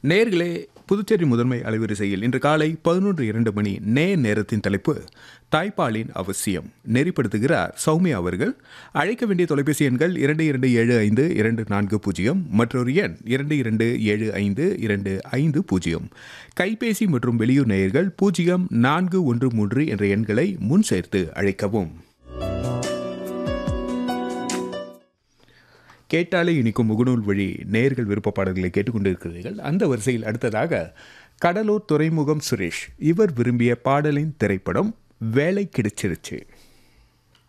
நேர்களே புதுச்சேரி முதன்மை அலைவரிசையில் இன்று காலை பதினொன்று இரண்டு மணி நே நேரத்தின் தலைப்பு தாய்ப்பாலின் அவசியம் நெறிப்படுத்துகிறார் சௌமியா அவர்கள் அழைக்க வேண்டிய தொலைபேசி எண்கள் இரண்டு இரண்டு ஏழு ஐந்து இரண்டு நான்கு பூஜ்ஜியம் மற்றொரு எண் இரண்டு இரண்டு ஏழு ஐந்து இரண்டு ஐந்து பூஜ்ஜியம் கைபேசி மற்றும் வெளியூர் நேயர்கள் பூஜ்ஜியம் நான்கு ஒன்று மூன்று என்ற எண்களை முன் சேர்த்து அழைக்கவும் கேட்டாலே இனிக்கும் முகநூல் வழி நேர்கள் விருப்ப பாடல்களை கேட்டுக்கொண்டிருக்கிறீர்கள் அந்த வரிசையில் அடுத்ததாக கடலூர் துறைமுகம் சுரேஷ் இவர் விரும்பிய பாடலின் திரைப்படம் வேலை கிடைச்சிருச்சு